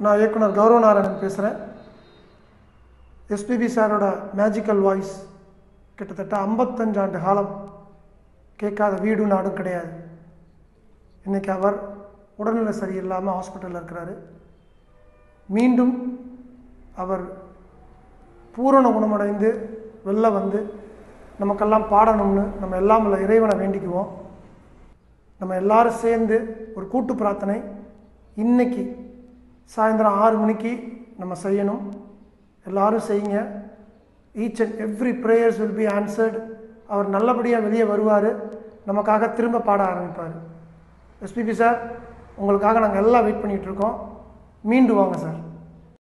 நான் இயக்குனர் கௌரவநாராயணன் பேசுகிறேன் எஸ்பிபி சாரோட மேஜிக்கல் வாய்ஸ் கிட்டத்தட்ட ஐம்பத்தஞ்சு ஆண்டு காலம் கேட்காத வீடும் நாடும் கிடையாது இன்றைக்கி அவர் உடல்நிலை சரியில்லாமல் ஹாஸ்பிட்டலில் இருக்கிறாரு மீண்டும் அவர் பூரண குணமடைந்து வெளில வந்து நமக்கெல்லாம் பாடணும்னு நம்ம எல்லாம் உள்ள இறைவனை வேண்டிக்குவோம் நம்ம எல்லாரும் சேர்ந்து ஒரு கூட்டு பிரார்த்தனை இன்னைக்கு சாயந்தரம் ஆறு மணிக்கு நம்ம செய்யணும் எல்லாரும் செய்யுங்க each and every prayers will be answered அவர் நல்லபடியாக வெளியே வருவார் நமக்காக திரும்ப பாட ஆரம்பிப்பார் எஸ்பிபி சார் உங்களுக்காக நாங்கள் எல்லாம் வெயிட் பண்ணிகிட்ருக்கோம் மீண்டு வாங்க சார்